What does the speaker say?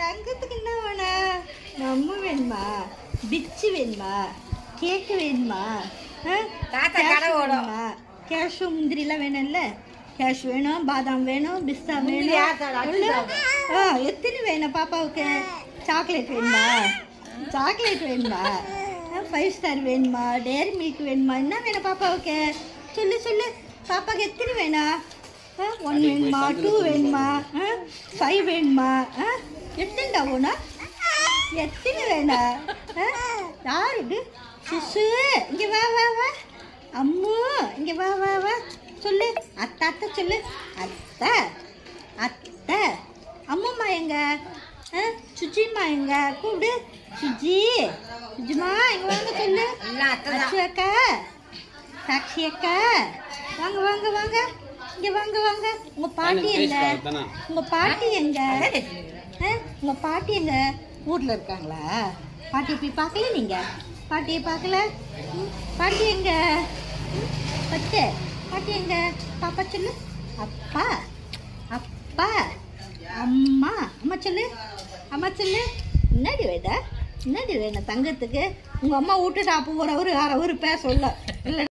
தங்கத்துக்கு என்ன வேணும் நம்ம வேணுமா பிச்சு வேணுமா கேக்கு வேணுமா ஆ? தாத்தா கேஷ் கடை ஓடும். வேணுமா கேஷு முந்திரிலாம் வேணும்ல கேஷ் வேணும் பாதாம் வேணும் பிஸ்தா முந்திரி யார் வேணும் தரா? சொல்லு. ஆ எத்தனை வேணும் பாப்பாவுக்கு சாக்லேட் வேணுமா சாக்லேட் வேணுமா ஃபைவ் ஸ்டார் வேணுமா டேரி மில்க் வேணுமா என்ன வேணும் பாப்பாவுக்கு சொல்லு சொல்லு பாப்பாவுக்கு எத்தனை வேணும் ஒன் வேணுமா டூ வேணுமா ஃபைவ் வேணுமா ஆ? எத்தனைடா வேணும் எத்தனை வேணும் ஆ? யாரு இது சிசு இங்கே வா வா வா அம்மு இங்கே வா வா வா சொல்லு அத்தை அத்தை சொல்லு அத்தை அத்தை அம்மும்மா எங்க ஆ? சுஜிம்மா எங்க கூப்பிடு சுஜி சுஜிமா இங்க வாங்க சொல்லு எல்லாம் அத்தை தான். அச்சு அக்கா சாக்ஷி அக்கா வாங்க வாங்க வாங்க இங்க வாங்க வாங்க உங்க பாட்டி எங்க உங்க பாட்டி எங்க ஆ? உங்க பாட்டி எங்க ஊர்ல இருக்காங்களா பாட்டி போய் பார்க்கல நீங்க பாட்டியை பார்க்கல ம், பாட்டி எங்க ம், பத்து பாட்டி எங்க பாப்பா சொல்லு அப்பா அப்பா அம்மா அம்மா சொல்லு அம்மா சொல்லு முன்னாடி வேடா முன்னாடி வேணும் தங்கத்துக்கு உங்க அம்மா விட்டுட்டு அப்போ ஒரு ஒரு அரை ஒரு பேச சொல்ல இல்லை